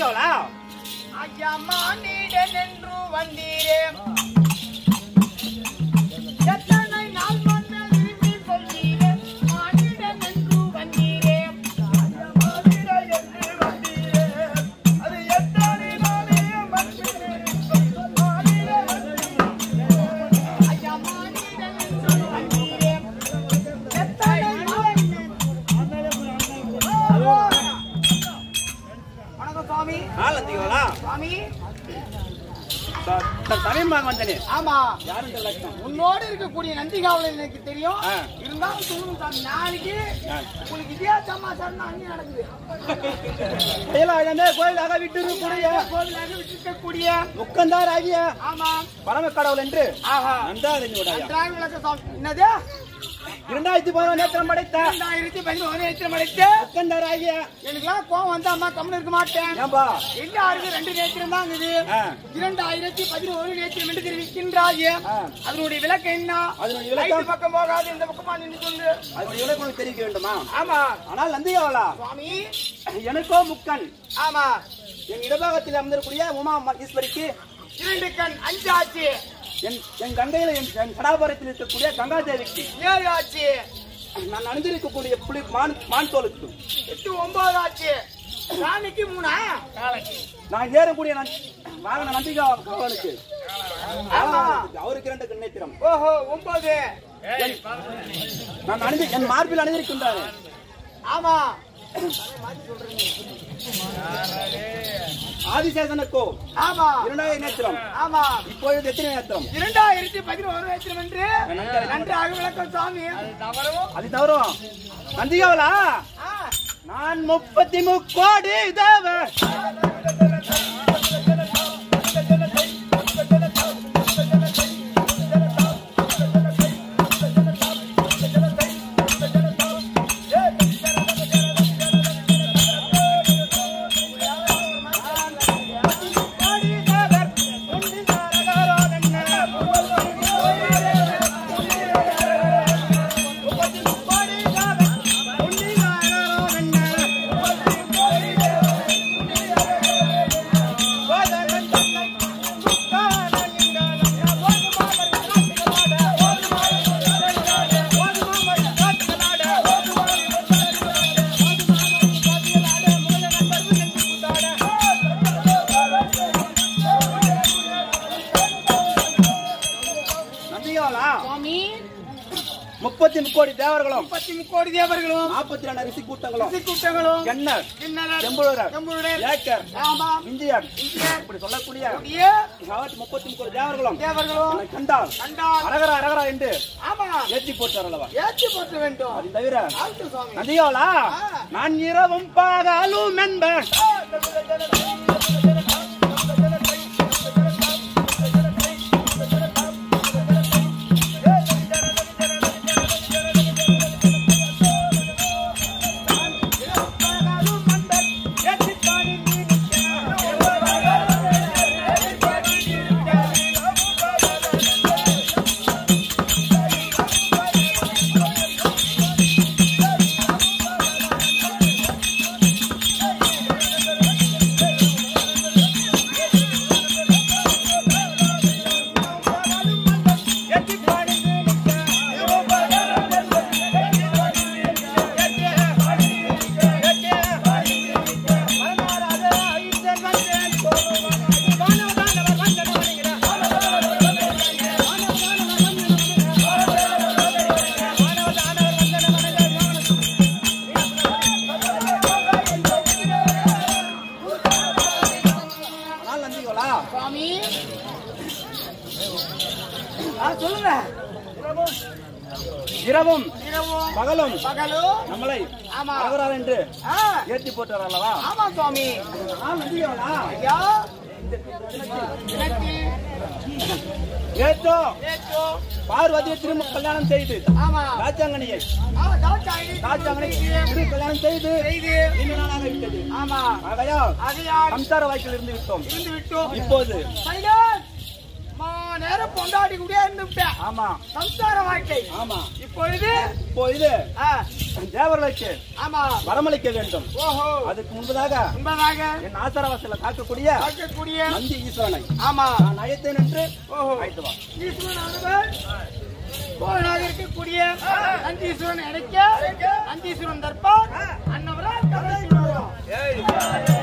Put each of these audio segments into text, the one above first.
நந்திகோலா ஐயா மானிடன் என்று வந்தீரே எத்தனை நாள் மன்ன விரும்பி கொண்டீரே மானிடன் என்று வந்தீரே ஐயா மானிடன் என்று வந்தீரே அது எத்தனை நாளே மன்னிரே மானிடன் ஐயா மானிடன் என்று வந்தீரே எத்தனை நாள் வணக்கம் சுவாமி ஆ நந்திகோலா சுவாமி தமிழ்மாக வந்தனே ஆமா யாரும் லட்சம் உன்னோடு இருக்கக்கூடிய நந்திகாவல எனக்கு தெரியும் ஆ. இருந்தாலும் சொல்லுங்க சாமி நாளைக்கு ஆ. உங்களுக்கு இதே சமாச்சாரம் தான் அங்கே நடக்குது கையிலாகவே கோயிலாக விட்டு கூடிய கோவிலாக விட்டிருக்கக்கூடிய முக்கந்தார் ஆகிய ஆமா பரம கடவுள் என்று ஆஹா நந்தா அறிஞ்சுடாயா நன்றாக விளக்க சாமி என்னது இரண்டாயிரத்தி பதினொன்று நேத்திரம் படைத்த ரெண்டாயிரத்தி பதினொன்று நேற்று மணிக்கு முக்கந்தார் ஆகிய எனக்குலாம் கோவம் வந்தா அம்மா கம்மன் இருக்க மாட்டேன் ஏன்பா எல்லாருக்கும் ரெண்டு நேத்திரம் தான் இருக்குது ஆ. இரண்டாயிரத்தி பதினோரு நேத்திரம் என்று தெரிவிக்கின்றாயே ஆ. அதனுடைய விளக்கம் என்ன அதனுடைய விளக்கம்? ரைட்டு பக்கம் போகாது இந்த பக்கமா நின்று கொண்டு அது இவனுக்கு உனக்கு தெரிவிக்க வேண்டுமா ஆமா ஆனால் நந்திகோலா சுவாமி எனக்கோ முக்கன் ஆமா என் இடபாகத்தில் அமர்ந்திருக்கூடிய உமா அம்மா ஈஸ்வரிக்கு இரண்டு கண் அஞ்சாச்சு என் என் கங்கையில என் என் கடாபுரத்தில் இருக்கக்கூடிய கங்கா தேவிக்கு ஏழு ஆச்சு நான் அணிந்திருக்கக்கூடிய புலி மான் மான் தோலுக்கு எட்டு ஒன்பது ஆச்சு ராணிக்கு மூணா நான் ஏறக்கூடிய நந்தி- வாகன நந்திகா கவனுக்கு ஆமா அவருக்கு இரண்டு கண்ணேத்திரம் ஓஹோ ஒன்பது நான் அணிந்து என் மார்பில் அணிந்திருக்கின்றாரு ஆமா ஆதிசேஷனுக்கோ ஆமா இரண்டாயிரம் நேத்திரம் ஆமா இப்பொழுது எத்தனை நேத்திரம் இரண்டாயிரத்தி பதினோரு நேற்று என்று நன்றாக விளக்கம் சுவாமி அது தவறும் நந்திகாவலா ஆ, நான் முப்பத்தி முக்கோடி தேவ நந்திகாவலா சுவாமி முப்பத்தி முக்கோடி தேவர்களும் முப்பத்தி முக்கோடி தேவர்களும் நாற்பத்தி ரெண்டு ரிஷி கூட்டங்களும் ரிஷி கூட்டங்களும் கண்ணர் கிண்ணறர், செம்புலர் செம்புலர், ஏக்கர் ஆமா இந்தியர் இந்தியர், இப்படி சொல்லக்கூடிய கூடிய முப்பத்தி முக்கோடி தேவர்களும் தேவர்களும் என்னை கண்டால் கண்டால் அரகரா அரகரா என்று ஆமா ஏற்றி போட்டார் அல்லவா ஏற்றி போற்ற வேண்டும் அது தவிர ஆழ்த்து சுவாமி நந்தியாவலா ஆ. நான் இரவும் பகலும் என்பேன் ஆனால் நந்திகோலா சுவாமி ஆ, சொல்லுங்க இரவும் இரவும் பகலும் பகலும் நம்மளை ஆமா. அரகரா என்று ஆ, ஏற்றி போட்டார் அல்லவா ஆமா சுவாமி ஆனால் நந்திகோலா ஐயா எனக்கு ஏற்றோ ஏற்றோ பார்வதியை திரும்ப கல்யாணம் செய்து ஆமா ராஜாங்கனியை ஆ, தாட்சாயினி ராஜாங்கனை திரு கல்யாணம் செய்து செய்து நீண்ட நாளாக விட்டது ஆமா ஆகையால் ஆகையால் சம்சார வாய்க்கில் இருந்து விட்டோம் இருந்து விட்டோம் இப்போது சைலன்ஸ் மான் நேரம் பொண்டாடி கூட இருந்து விட்டேன் ஆமா சம்சார வாழ்க்கை ஆமா இப்பொழுது இப்போ இது ஆ, தேவர்களுக்கு ஆமா வரமளிக்க வேண்டும் ஓஹோ அதுக்கு முன்பதாக உண்மைதாக என் ஆசாரவாசல காக்கக்கூடிய பார்க்கக்கூடிய நந்தி ஈஸ்வரனை ஆமா நான் அழைத்தேன் என்று ஓஹோ அழைத்து வா ஈஸ்வரனானவர் கோவனாக இருக்கக்கூடிய நந்தீஸ்வரன் இணைக்க நந்தீஸ்வரன் தர்பார் அன்னவரால் கதை சொல்லுவோம்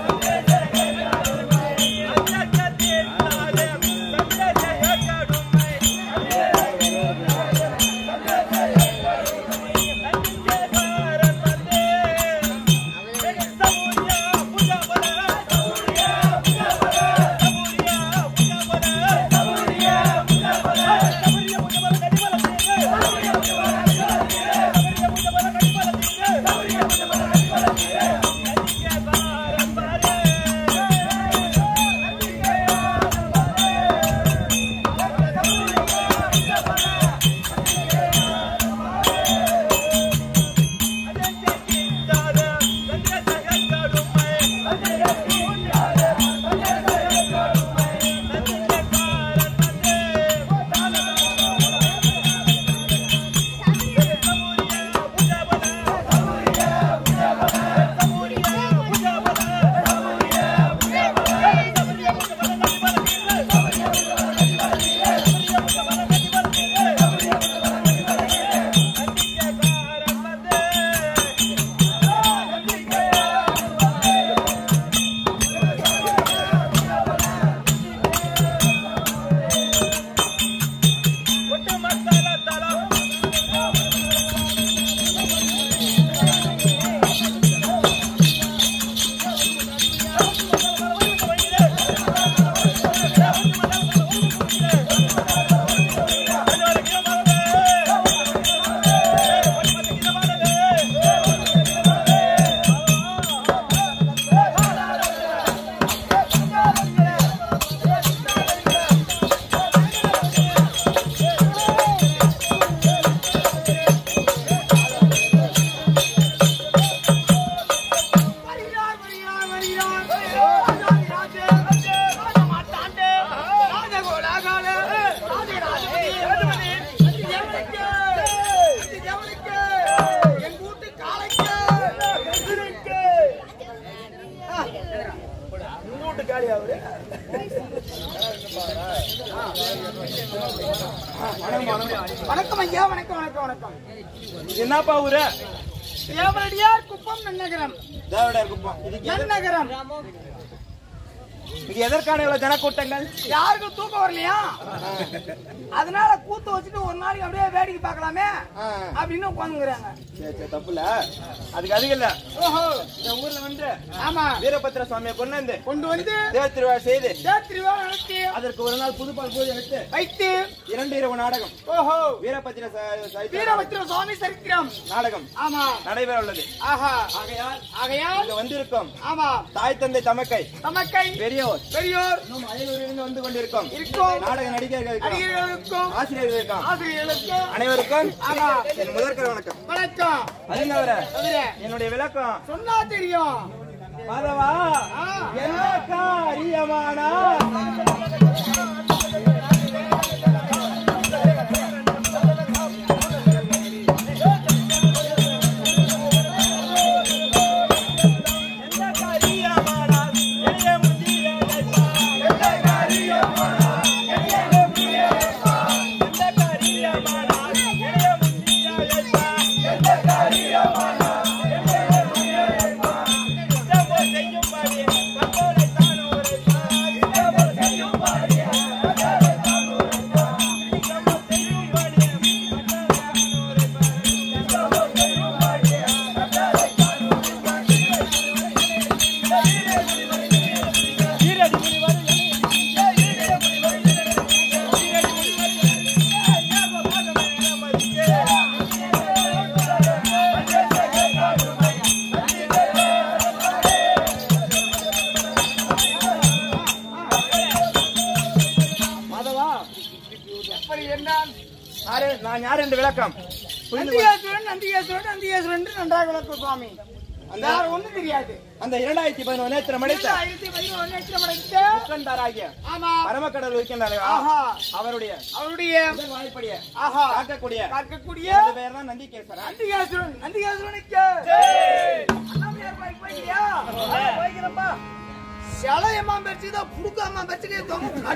வருகிறார், வருகிறார், வருகிறார். ராஜாதி ராஜே, ராஜமாட்டாண்டே, ராஜகோலாகாலே, ராஜராஜபதி, அதி தேவனுக்கு, அதி தேவனுக்கு, என் கூட்டு காளைக்கு, எதிரிக்கு. வீட்டு காலி அவரு வணக்கம் ஐயா வணக்கம் வணக்கம் வணக்கம் என்னப்பா ஊரு தேவரடியார் குப்பம் நன்னகரம் தேவடையார் குப்பம் இதுக்கு எது- நன்னகரம் இது எதற்கான இவ்வளவு ஜனக்கூட்டங்கள் யாருக்கும் தூக்கம் வரலையா அதனால கூத்து வச்சுட்டு ஒரு நாளைக்கு அப்படியே வேடிக்கை பார்க்கலாமே ஆ. அப்படின்னு உட்காந்துங்கிறாங்க சரி சரி தப்பு இல்ல அதுக்கு அதிகம் இல்ல ஓஹோ இந்த ஊர்ல வந்து ஆமா வீரபத்திர சுவாமியை கொண்டு வந்து கொண்டு வந்து தேவ திருவிழா செய்து தேத்திரிவா நடத்தி அதற்கு ஒரு நாள் புதுப்பால் பூஜை வைத்து வைத்து இரண்டு இரவு நாடகம் ஓஹோ வீரபத்திர ச- சரித்திர வீரபத்திர சுவாமி சரித்திரம் நாடகம் ஆமா நடைபெற உள்ளது ஆஹா ஆகையால் ஆகையால் இங்க வந்திருக்கும் ஆமா தாய் தந்தை தமக்கை தமக்கை பெரியோர் பெரியோர் இன்னும் அயலூரிலிருந்து வந்து கொண்டிருக்கும் இருக்கும் நாடக நடிகர்களுக்கும் அடிகளுக்கும் ஆசிரியர்களுக்கும் ஆசிரியர்களுக்கும் அனைவருக்கும் ஆமா என் முதற்கர வணக்கம் வணக்கம் அது தவிர தவிர என்னுடைய விளக்கம் சொன்னா தெரியும் பதவா ஆ. என்ன காரியமானா மாதவா அப்படி என்றால் யாரு நான் யார் என்று விளக்கம் புரிந்து கொள். நந்திகேஸ்வரன் நந்திகேஸ்வரன் நந்திகேஸ்வரன் என்று நன்றாக விளக்கும் சுவாமி அந்த வேற ஒண்ணும் தெரியாது அந்த இரண்டாயிரத்தி பதினொன்று நேத்திரம் அடைத்த இரண்டாயிரத்தி பதினொன்று நேற்று படைத்த முக்கண்டாராகிய ஆமா பரமக்கடல் இருக்கின்றார்கள் ஆஹா அவருடைய அவருடைய முதல் வாய்ப்படிய ஆஹா காக்கக்கூடிய பார்க்கக்கூடிய அந்த பேர் தான் நந்திகேஸ்வரன் நந்திகாசுரன் நந்திகாசுரனுக்கு அண்ணாமலையார் கோயில் போய்க்கிறியா? போய்க்கிறேன்ப்பா. சிலையம்மா பெருசுதா, புடுக்காம்மா பெருசுக்கு தொங்க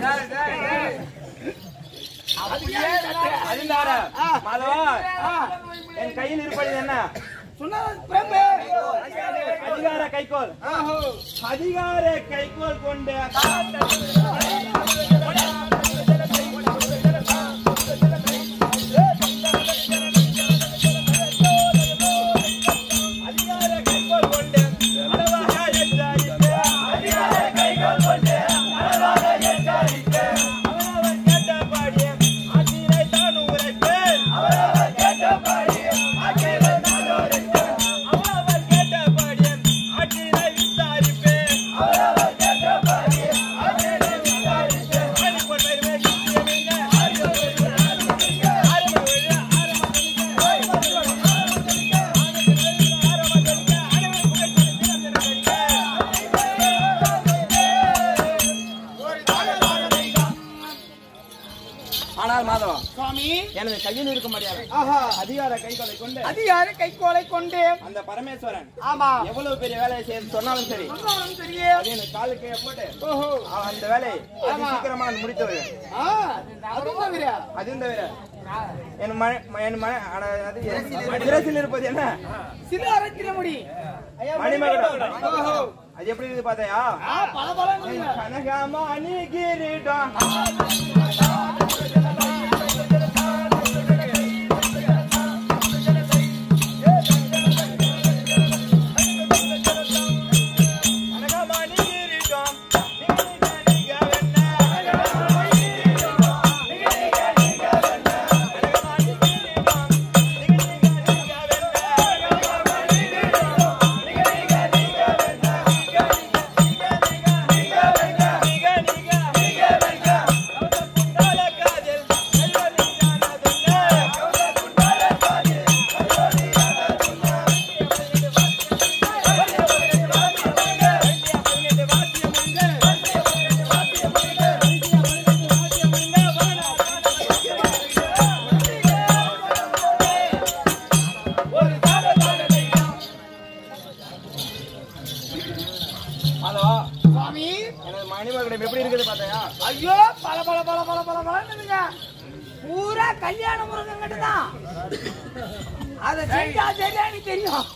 அப்படியே கட்டு. அறிந்தார ஆ. மாதவா ஆ. என் கையில் இருப்பது என்ன சொன்னது பிரேமு. அதிகார கைகோல் ஆஹோ. அதிகார கைகோல் கொண்டு அதிகார கைகோல் கொண்டு அளவாக எச்சரித்து அதிகார கைகோல் கொண்டு அளவாக எச்சரித்து அவரவர் கேட்டபடி ஆட்சியை தான் உரைப்பேன் அவரவர் கேட்டபடி ஆட்சியை தான் உரைப்பேன் அவரவர் கேட்டபடி ஆட்சியை விசாரிப்பேன் அவரவர் கேட்டபடி ஆட்சியை விசாரிப்பேன் ஆடிப்போன் வருவே கிட்டியம் என்ன ஆடிப்போன் வருவே ஆரம்பிக்க ஆரம்பிக்க ஆனால் மாதவா சுவாமி எனது கையில் இருக்க முடியாது ஆஹா அதிகார கைகளை கொண்டு அதிகார கைக்கோலை கொண்டு அந்த பரமேஸ்வரன் ஆமா எவ்வளவு பெரிய வேலையை செய்ய சொன்னாலும் சரி சொன்னாலும் சரியே அது எனக்கு காலு கீழே போட்டு ஓஹோ அவன் அந்த வேலையை அதி சீக்கிரமா நான் முடித்து வருவேன் ஆ அதுவும் தவிர அதுவும் தவிர என் மன என் மன ஆனா, அது என் சிரசில் இருப்பது என்ன சில அரைக்கிற முடி மணிமகுடம் ஓஹோ அது எப்படி இருக்குது பார்த்தாயா ஆ பல பல கனகமணி கிரீடம் கனகமணி கிரீடம் நிக நிக நிக வெண்ண. கனகமணி கிரீடம் நிக நிக நிக வெண்ண. கனகமணி கிரீடம் நிக நிக நிக வெண்ண. கனகமணி கிரீடம் நிக நிக நிக வெண்ண. நிக நிக நிக நிக வெண்ண. நிக நிக நிக வெண்ண. கௌத குண்டால காதில் கல்லறியானதுன்ன. கௌத குண்டால காதில் கல்லறியானதுன்ன. ஹலோ சுவாமி எனது மணிமகுடம் எப்படி இருக்குது பார்த்தாயா ஐயோ பல பல பல பல பல பலன்னுங்க பூரா கல்யாண முருகன் கிட்ட தான் அத செஞ்சா சரியானு தெரியும்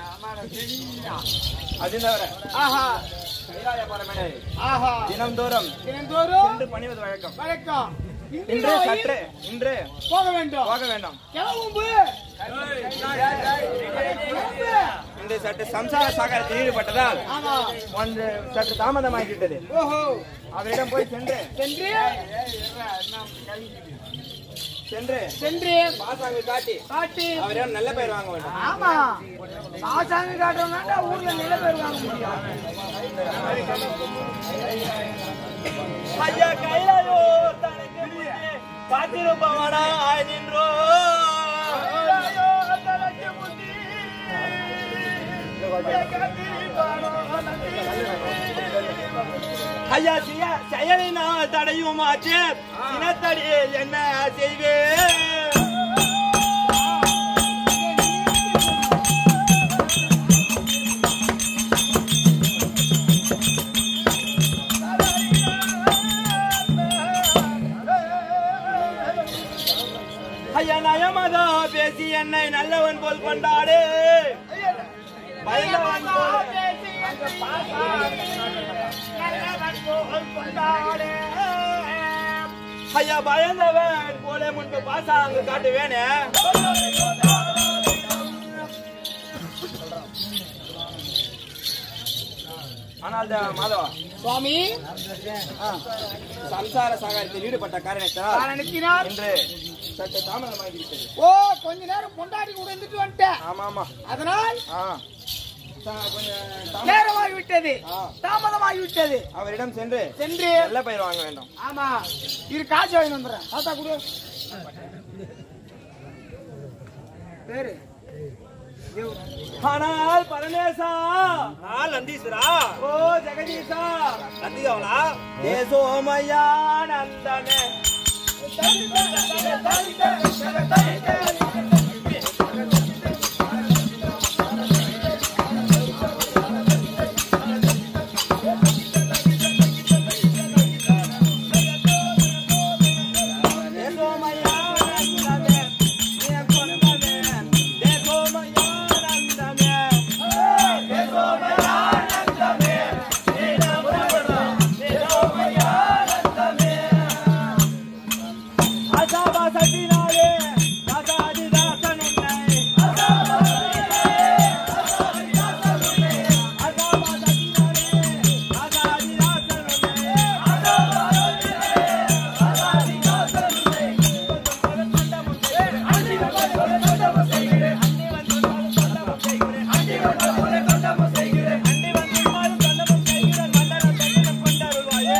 அது தவிர ஆஹா கைலாய பரமனை ஆஹா தினம்தோறும் தினந்தோறும் சென்று பணிவது வழக்கம் வணக்கம் இன்று இன்று சற்று இன்று போக வேண்டும் போக வேண்டாம் கிளம்பு இன்று சற்று சம்சார சாகரத்தில் ஈடுபட்டதால் ஆமா ஒன்று சற்று தாமதமாகிவிட்டது ஓஹோ அவரிடம் போய் சென்று சென்று சென்று சென்று பாசாங்கு காட்டி காட்டி அவரிடம் நல்ல பெயர் வாங்க வேண்டும் ஆமா சாசாமி காட்டுறவங்க ஊர்ல நில பேர் வாங்க முடியும் ஐயா கைலாயோ தனக்கு முன்னே காத்திருப்பவனா நின்றோ கைலாயோ தனக்கு முன்னே ஐயா செய்ய செயலினால் தடையும் ஆச்சு சினத்தடியில் என்ன செய்வேன் ஐயா நயமதா பேசி என்னை நல்லவன் போல் கொண்டாடு பயந்தவன் போல் ஐயா பயந்தவன் போல முன்பு பாசாங்கு காட்டுவேனே ஆனால் த- மாதவா சுவாமி சம்சார சாகரத்தில் ஈடுபட்ட காரணத்தினால் காரணத்தினால் இன்று சற்று தாமதமாகிவிட்டது ஓ கொஞ்ச நேரம் பொண்டாட்டி கூட இருந்துட்டு வந்துட்டேன் ஆமா ஆமா அதனால் ஆ சா- கொஞ்சம் தாம- நேரமாகி விட்டது ஆ. தாமதமாகி விட்டது அவரிடம் சென்று சென்று நல்ல பயிர் வாங்க வேண்டும் ஆமா இரு காசு வாங்கி வந்துடுறேன் தாத்தா கொடு பேரு ஆனால் பரமேசா நான் நந்தீஸ்வரா ஓ ஜெகதீசா நந்திகாவலா தேசோமயானந்தமே தேசோமயானந்தமே நீ கொண்டமே தேசோமயானந்தமே தேசோமயானந்தமே நீ அசாபா சட்டினாலே ராஜாதிதாசன் உன்னை அசாபா சட்டினாலே ராஜாதிதாசன் உன்னை அண்டி வந்து மாறு கண்டமும் செய்கிறேன் மண்டலம் தன்னிடம் கொண்டருள்வாயே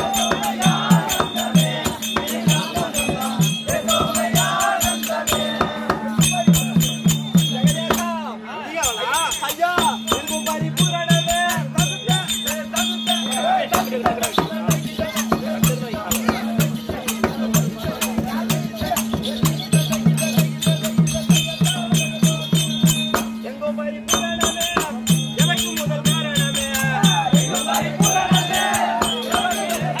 நந்திகாவலா ஐயா இருக்கும் பரிபூரணமே எங்கும் பரிபூரணமே எவைக்கும் முதல் காரணமே எங்கும் பரிபூரணமே எங்கும்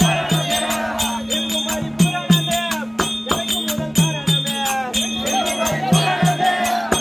பரிபூரணமே எவைக்கும் முதல் காரணமே எங்கும் பரிபூரணமே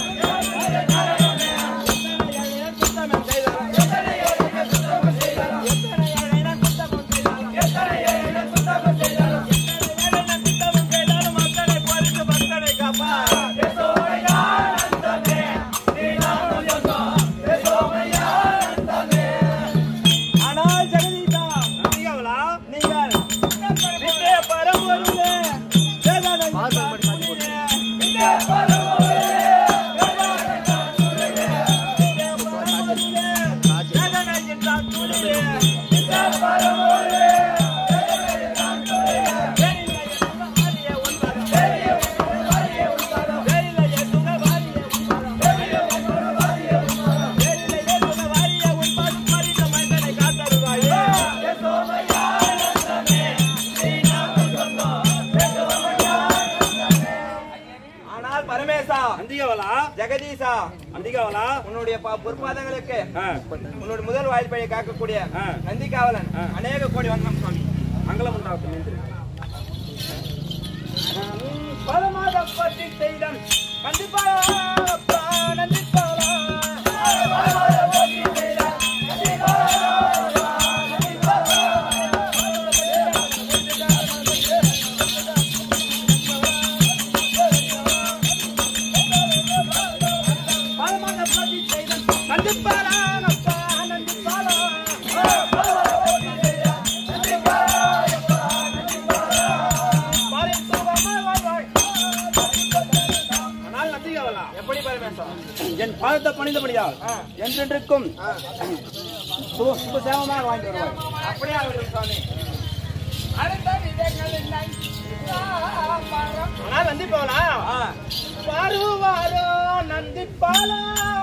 ஆனால் ஜெகதீசா நந்திகாவலா நீங்கள் விட்டே பரம்பொருளே வேதனை புனிதே. விட்டே பரம்பொருளே, வேதனை புனிதே. விட்டே பரம்பொருளே, வேதனை என்றால் புனிதே. விட்டே பரம்பொருளே, வேதனை என்றால் புனிதே. வேலிலே உண்பது, வேலிலே உண்பது, வேலிலே உண்பது, வேலிலே உண்பது, வேலிலே உண்பது, வேலிலே உண்பது, மரித்த மனிதனை காத்தருள்வாயே. ஆனால் பரமேசா நந்திகாவலா ஜெகதீசா நந்திகாவலா உன்னுடைய பா- பொற்பாதங்களுக்கு ஆ, உன்னுடைய முதல் வாய்ப்பையை காக்கக்கூடிய ஆ. நந்திகாவலன் ஆ. அநேக கோடி வந்தம் சுவாமி மங்களம் உண்டாகட்டும் என்று பலமாக பற்றி செய்தம் கண்டிப்பா நந்திப்பாலா பலமாக பற்றி செய்தம் கண்டிப்பாலா அப்பா நந்திப்பாலா ஆனால் நந்திகாவலா எப்படி பரமேசா என் பாதத்தை பணிந்தபடியால் ஆ. என்றென்றுக்கும் சு- சுபசேமமாக வாங்கி வருவாய் அப்படியே ஆகட்டும் சுவாமி ஆனால் நந்தி போலா வருவாரோ நந்தி பாலா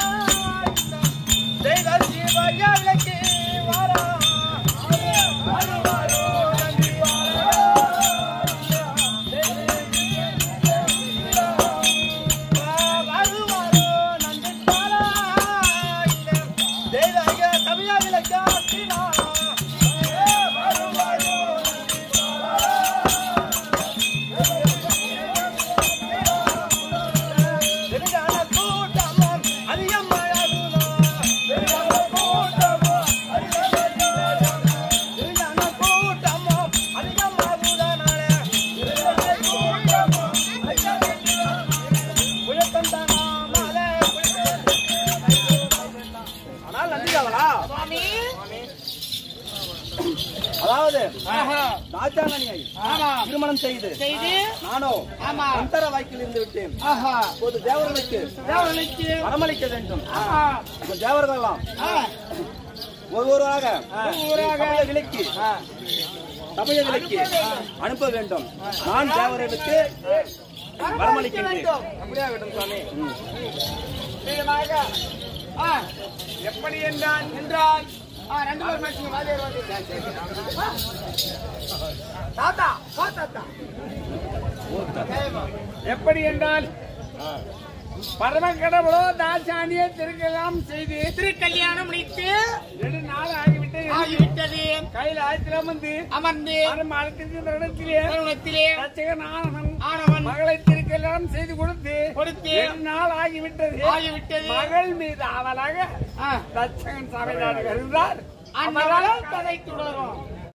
செய்த சிவயலைக்கு வாரா வருவாரோ நந்தி பாலா வருவாரோ நந்தி பாலா செய்த கவியா வருவாரோ நெருங்கான கூட்டமும் அதிகமாயாகுமா? நெருங்கான கூட்டமும் அதிகமாகுதா? நெருங்கான கூட்டமும் அதிகமாகுதனாலே? நெருங்கான கூட்டமும் அதிகமாகுதனாலே? குழப்பந்தானாமலே ஆனால் நந்திகாவலா சுவாமி அதாவது ஆஹா. ராஜாங்கனியை ஆமா திருமணம் செய்து செய்து நானோ ஆமா அந்தர வாய்க்கில் இருந்து விட்டேன் ஆஹா இப்போது தேவர்களுக்கு தேவனுக்கு வரமளிக்க வேண்டும் ஆஹா இந்த தேவர்கள் எல்லாம் ஆ, ஒவ்வொருவராக ஒவ்வொருவராக. சபையை விலக்கி சபையை விலக்கி அனுப்ப வேண்டும் நான் தேவர்களுக்கு வரமளிக்கின்றேன் வேண்டும். அப்படியே ஆகட்டும் சுவாமி நிச்சயமாக ஆ, எப்படி என்றால் என்றால் ஆ, ரெண்டு பேர் பேசுங்க வாதியார் வாதியார் ஆ. தாத்தா வா தாத்தா எப்படி என்றால் பரம கடவுளோ தாசானியை திருக்கலாம் செய்து திருக்கல்யாணம் முடித்து நெடு நாள் ஆகிவிட்டது ஆகிவிட்டது கையில் ஆயிரத்தில் வந்து அமர்ந்து அரும் அழைத்திருக்கின்ற இடத்திலே தருணத்திலே ரட்சகன் ஆனவன் ஆனவன் மகளை திருக்கெல்லாம் செய்து கொடுத்து கொடுத்து நெடு நாள் ஆகிவிட்டது ஆகிவிட்டது மகள் மீது அவளாக ஆ, ரட்சகன் சபையார் வருகிறார் அந்நாளால் கதை தொடரும்